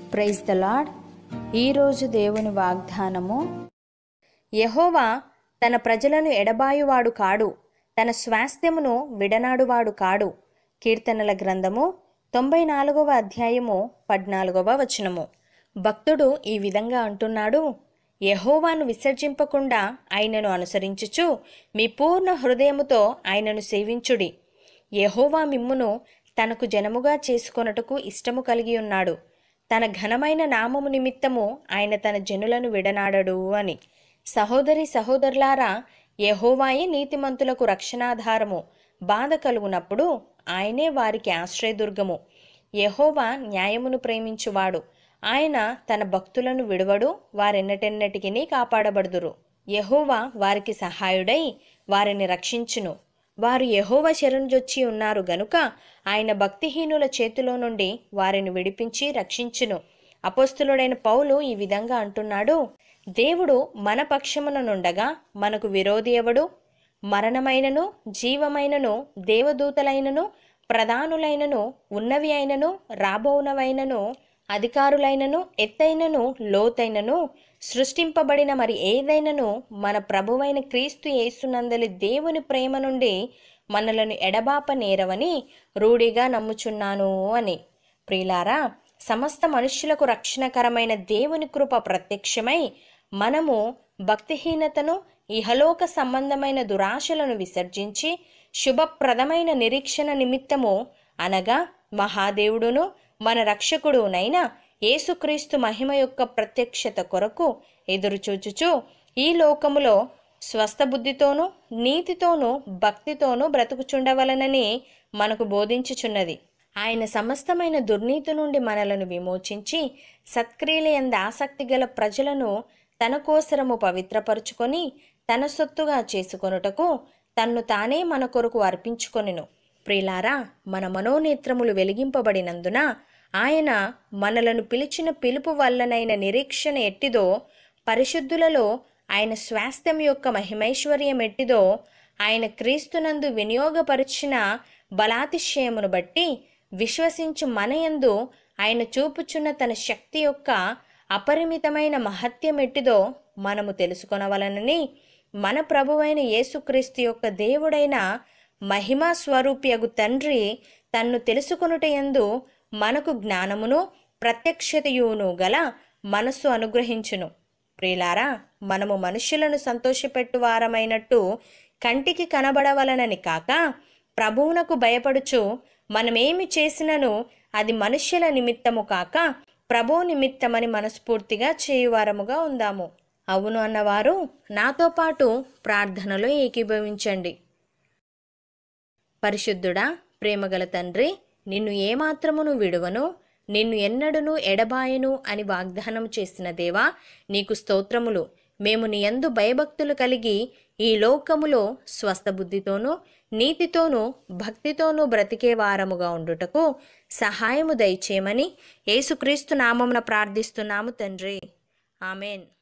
praise the lord ఈరోజు దేవుని వాగ్దానము యహోవా తన ప్రజలను ఎడబాయువాడు కాడు తన స్వాస్థ్యమును విడనాడువాడు కాడు కీర్తనల గ్రంథము తొంభై నాలుగవ అధ్యాయము పద్నాలుగవ వచనము భక్తుడు ఈ విధంగా అంటున్నాడు యహోవాను విసర్జింపకుండా ఆయనను అనుసరించుచు మీ పూర్ణ హృదయముతో ఆయనను సేవించుడి యహోవా మిమ్మును తనకు జనముగా చేసుకొనుటకు ఇష్టము కలిగి ఉన్నాడు తన ఘనమైన నామము నిమిత్తము ఆయన తన జనులను విడనాడడు అని సహోదరి సహోదరులారా యహోవాయే నీతిమంతులకు రక్షణాధారము బాధ కలుగునప్పుడు ఆయనే వారికి ఆశ్రయదుర్గము యహోవా న్యాయమును ప్రేమించువాడు ఆయన తన భక్తులను విడువడు వారెన్నటెన్నటికి కాపాడబడుదురు యహోవా వారికి సహాయుడై వారిని రక్షించును వారు యహోవ శరణుజొచ్చి ఉన్నారు గనుక ఆయన భక్తిహీనుల చేతిలో నుండి వారిని విడిపించి రక్షించును అపోస్తులుడైన పౌలు ఈ విధంగా అంటున్నాడు దేవుడు మన పక్షముననుండగా మనకు విరోధి ఎవడు మరణమైనను జీవమైనను దేవదూతలైనను ప్రధానులైనను ఉన్నవి అయినను రాబోనవైనను అధికారులైనను ఎత్తైనను లోతైనను సృష్టింపబడిన మరి ఏదైనను మన ప్రభువైన క్రీస్తు యేసునందలి దేవుని ప్రేమ నుండి మనలను ఎడబాప నేరవని రూఢిగా నమ్ముచున్నాను అని ప్రియులారా సమస్త మనుష్యులకు రక్షణకరమైన దేవుని కృప ప్రత్యక్షమై మనము భక్తిహీనతను ఇహలోక సంబంధమైన దురాశలను విసర్జించి శుభప్రదమైన నిరీక్షణ నిమిత్తము అనగా మహాదేవుడును మన రక్షకుడునైన యేసుక్రీస్తు మహిమ యొక్క ప్రత్యక్షత కొరకు ఎదురుచూచుచు ఈ లోకములో స్వస్థ బుద్ధితోనూ నీతితోనూ భక్తితోనూ బ్రతుకుచుండవలనని మనకు బోధించుచున్నది ఆయన సమస్తమైన దుర్నీతి నుండి మనలను విమోచించి సత్క్రియల యందు ఆసక్తి గల ప్రజలను తన కోసరము పవిత్రపరుచుకొని తన సొత్తుగా చేసుకొనుటకు తన్ను తానే మన కొరకు అర్పించుకొనెను ప్రిలారా మన మనోనేత్రములు వెలిగింపబడినందున ఆయన మనలను పిలిచిన పిలుపు వల్లనైన నిరీక్షణ ఎట్టిదో పరిశుద్ధులలో ఆయన స్వాస్థ్యం యొక్క మహిమైశ్వర్యం ఎట్టిదో ఆయన క్రీస్తునందు వినియోగపరిచిన బలాతిశయమును బట్టి విశ్వసించు మనయందు ఆయన చూపుచున్న తన శక్తి యొక్క అపరిమితమైన మహత్యం ఎట్టిదో మనము తెలుసుకొనవలనని మన ప్రభువైన యేసుక్రీస్తు యొక్క దేవుడైన మహిమా స్వరూపియగు తండ్రి తన్ను తెలుసుకొనుటయందు మనకు జ్ఞానమును ప్రత్యక్షతయును గల మనస్సు అనుగ్రహించును ప్రియులారా మనము మనుష్యులను సంతోషపెట్టువారమైనట్టు కంటికి కనబడవలనని కాక ప్రభువునకు భయపడుచు మనమేమి చేసినను అది మనుష్యుల నిమిత్తము కాక ప్రభు నిమిత్తమని మనస్ఫూర్తిగా చేయువారముగా ఉందాము అవును అన్నవారు నాతో పాటు ప్రార్థనలో ఏకీభవించండి పరిశుద్ధుడా ప్రేమగల తండ్రి నిన్ను ఏమాత్రమును విడువను నిన్ను ఎన్నడును ఎడబాయను అని వాగ్దానం చేసిన దేవా నీకు స్తోత్రములు మేము నీ యందు భయభక్తులు కలిగి ఈ లోకములో స్వస్థ బుద్ధితోనూ నీతితోనూ భక్తితోనూ బ్రతికే వారముగా ఉండుటకు సహాయము దయచేయమని యేసుక్రీస్తు నామమున ప్రార్థిస్తున్నాము తండ్రి ఆమెన్